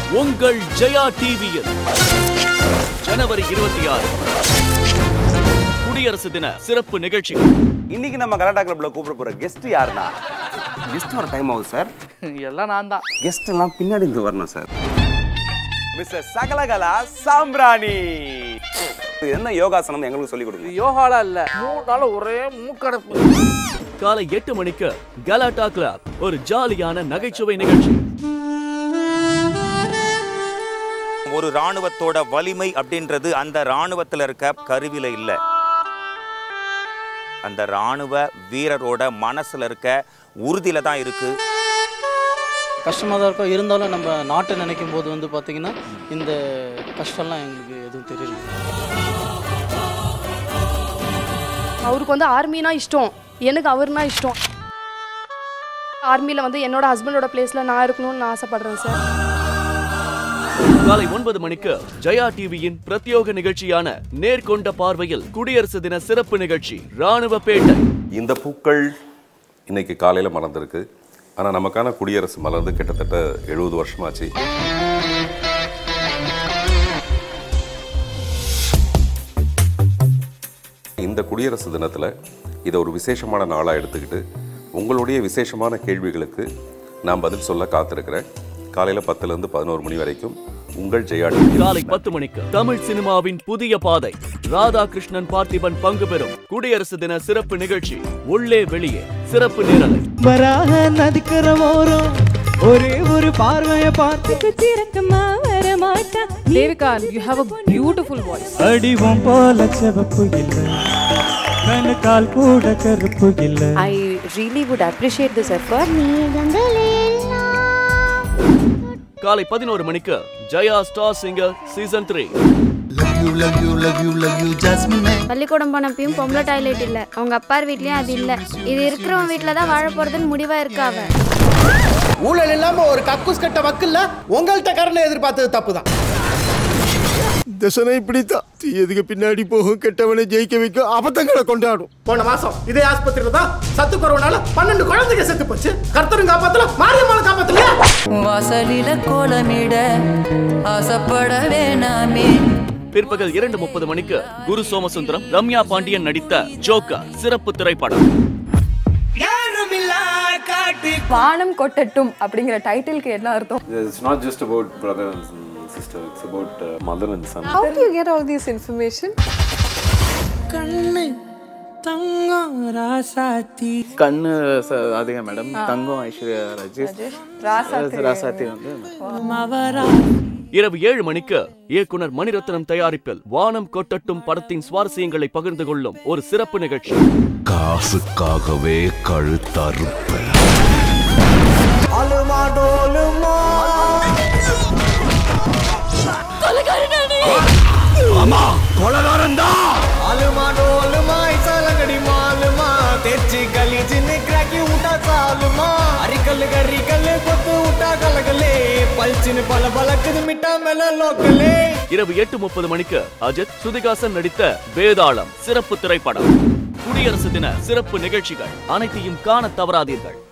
உங்கள் ஜெயா டிவியில் ஜனவரி இருபத்தி ஆறு குடியரசு தின சிறப்பு நிகழ்ச்சிகள் இன்னைக்கு நம்ம கலாட்டா கிளப்ல கூப்பிட போற கெஸ்ட் யாருன்னா கெஸ்ட் வர டைம் ஆகுது சார் எல்லாம் நான் தான் கெஸ்ட் எல்லாம் பின்னாடி இருந்து வரணும் சார் மிஸ்டர் சகலகலா சாம்பிராணி இது என்ன யோகாசனம் எங்களுக்கு சொல்லி கொடுங்க யோகாலாம் இல்ல மூணு நாள் ஒரே மூக்கடைப்பு காலை எட்டு மணிக்கு கலாட்டா கிளப் ஒரு ஜாலியான நகைச்சுவை நிகழ்ச்சி ஒரு ராணுவத்தோட வலிமை அப்படின்றது அந்த ராணுவத்துல இருக்க கருவில இல்ல அந்த ராணுவ வீரரோட மனசுல இருக்க உறுதியில தான் இருக்கு கஷ்டமாக தான் இருக்கும் இருந்தாலும் நம்ம நாட்டை நினைக்கும் போது வந்து பார்த்திங்கன்னா இந்த கஷ்டம்லாம் எங்களுக்கு எதுவும் தெரியல அவருக்கு வந்து ஆர்மினா இஷ்டம் எனக்கு அவர்னா இஷ்டம் ஆர்மியில் வந்து என்னோட ஹஸ்பண்டோட பிளேஸில் நான் இருக்கணும்னு நான் ஆசைப்படுறேன் சார் காலை ஒன்பது மணிக்கு ஜெயா டிவியின் பிரத்யோக நிகழ்ச்சியான நேர்கொண்ட பார்வையில் குடியரசு தின சிறப்பு நிகழ்ச்சி ராணுவ பேட்டை இந்த பூக்கள் இன்னைக்கு காலையில் மலர்ந்திருக்கு ஆனால் நமக்கான குடியரசு மலர்ந்து கிட்டத்தட்ட எழுபது வருஷமாச்சு இந்த குடியரசு தினத்தில் இதை ஒரு விசேஷமான நாளாக எடுத்துக்கிட்டு உங்களுடைய விசேஷமான கேள்விகளுக்கு நான் பதில் சொல்ல காத்திருக்கிறேன் காலையில் பத்துலேருந்து பதினோரு மணி வரைக்கும் உங்கள் ஜெயா டிவி காலை பத்து மணிக்கு தமிழ் சினிமாவின் புதிய பாதை ராதாகிருஷ்ணன் பார்த்திபன் பங்கு பெறும் குடியரசு தின சிறப்பு நிகழ்ச்சி உள்ளே வெளியே சிறப்பு நேரலை வராக நதிக்கிற ஓரம் ஒரே ஒரு பார்வைய பார்த்து Devika you have a beautiful voice அடிவம் போல செவப்பு இல்லை கண்ணு கால் கூட கருப்பு இல்லை I really would appreciate this effort. காலை பதினோரு மணிக்கு Jaya star singer season three பள்ளிக்கூடம் போனப்பையும் பொம்பளை டாய்லெட் இல்ல அவங்க அப்பார் வீட்லயும் அது இல்ல இது இருக்கிறவன் வீட்ல தான் வாழ போறதுன்னு முடிவா இருக்கா அவ ஊழல் இல்லாம ஒரு கக்கூஸ் கட்ட வக்கில்ல உங்கள்கிட்ட கருணை எதிர்பார்த்தது தப்பு தான் தசனை இப்படித்தான் தீயதுக்கு பின்னாடி போகும் கெட்டவனை ஜெயிக்க வைக்கும் அபத்தங்களை கொண்டாடும் போன மாசம் இதே ஆஸ்பத்திரியில தான் சத்து குறவுனால பன்னெண்டு குழந்தைங்க செத்து போச்சு கர்த்தரும் காப்பாத்தல மாரியம்மாள் காப்பாத்தலையா வாசலில கோலமிட ஆசைப்பட வேணாமே பிற்பகல் இரண்டு முப்பது மணிக்கு குரு சோமசுந்தரம் ரம்யா பாண்டியன் நடித்த ஜோக்கர் சிறப்பு திரைப்படம் வானம் கொட்டட்டும் அப்படிங்கிற டைட்டிலுக்கு என்ன அர்த்தம் it's not just about brother and sister it's about mother and son how do you get all this information கண்ணு தங்கம் ராசாத்தி கண்ணு ச- அதிகம் மேடம் தங்கம் ஐஸ்வர்யா ராஜேஷ் ராசாத்தி வந்து மவரா இரவு ஏழு மணிக்கு இயக்குனர் மணிரத்னம் தயாரிப்பில் வானம் கொட்டட்டும் படத்தின் சுவாரஸ்யங்களை பகிர்ந்து கொள்ளும் ஒரு சிறப்பு நிகழ்ச்சி காசுக்காகவே கழுத்தறுப்பேன் இரவு எட்டு முப்பது மணிக்கு அஜித் சுதிகாசன் நடித்த வேதாளம் சிறப்பு திரைப்படம் குடியரசு தின சிறப்பு நிகழ்ச்சிகள் அனைத்தையும் காண தவறாதீர்கள்